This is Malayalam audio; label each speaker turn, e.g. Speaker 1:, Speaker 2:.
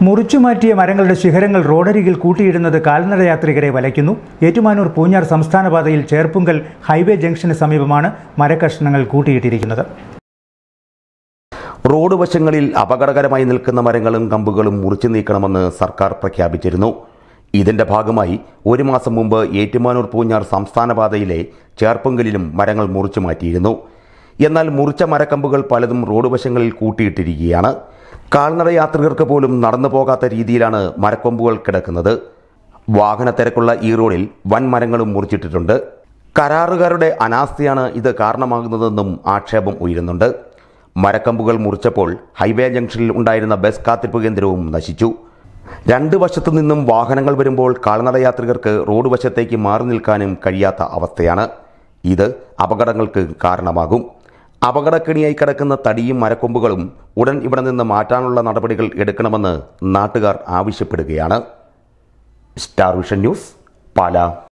Speaker 1: മുറിച്ചുമാറ്റിയ മരങ്ങളുടെ ശിഖരങ്ങൾ റോഡരികിൽ കൂട്ടിയിടുന്നത് കാൽനട യാത്രികരെ വലയ്ക്കുന്നു ഏറ്റുമാനൂർ പൂഞ്ഞാർ സംസ്ഥാന പാതയിൽ ചേർപ്പുങ്കൽ ഹൈവേ ജംഗ്ഷന് സമീപമാണ് മരക്കഷ്ണങ്ങൾ കൂട്ടിയിട്ടിരിക്കുന്നത്
Speaker 2: റോഡ് വശങ്ങളിൽ അപകടകരമായി നിൽക്കുന്ന മരങ്ങളും കമ്പുകളും മുറിച്ചു നീക്കണമെന്ന് സർക്കാർ പ്രഖ്യാപിച്ചിരുന്നു ഇതിന്റെ ഭാഗമായി ഒരു മാസം മുമ്പ് ഏറ്റുമാനൂർ പൂഞ്ഞാർ സംസ്ഥാന പാതയിലെ ചേർപ്പുങ്കലിലും മരങ്ങൾ മുറിച്ചു മാറ്റിയിരുന്നു എന്നാൽ മുറിച്ച മരക്കമ്പുകൾ പലതും റോഡ് വശങ്ങളിൽ കൂട്ടിയിട്ടിരിക്കുകയാണ് കാൽനട യാത്രികർക്ക് പോലും നടന്നു പോകാത്ത രീതിയിലാണ് മരക്കൊമ്പുകൾ കിടക്കുന്നത് വാഹന തിരക്കുള്ള ഈ റോഡിൽ വൻ മരങ്ങളും മുറിച്ചിട്ടിട്ടുണ്ട് കരാറുകാരുടെ അനാസ്ഥയാണ് ഇത് കാരണമാകുന്നതെന്നും ആക്ഷേപം ഉയരുന്നുണ്ട് മരക്കമ്പുകൾ മുറിച്ചപ്പോൾ ഹൈവേ ജംഗ്ഷനിൽ ഉണ്ടായിരുന്ന ബസ് കാത്തിരിപ്പ് കേന്ദ്രവും നശിച്ചു രണ്ട് വശത്തു നിന്നും വാഹനങ്ങൾ വരുമ്പോൾ കാൽനട യാത്രികർക്ക് റോഡ് വശത്തേക്ക് മാറി നിൽക്കാനും കഴിയാത്ത അവസ്ഥയാണ് ഇത് അപകടങ്ങൾക്ക് കാരണമാകും അപകടക്കെണിയായി കിടക്കുന്ന തടിയും മരക്കൊമ്പുകളും ഉടൻ ഇവിടെ നിന്ന് മാറ്റാനുള്ള നടപടികൾ എടുക്കണമെന്ന് നാട്ടുകാർ ആവശ്യപ്പെടുകയാണ് സ്റ്റാർ വിഷൻ ന്യൂസ് പാലാ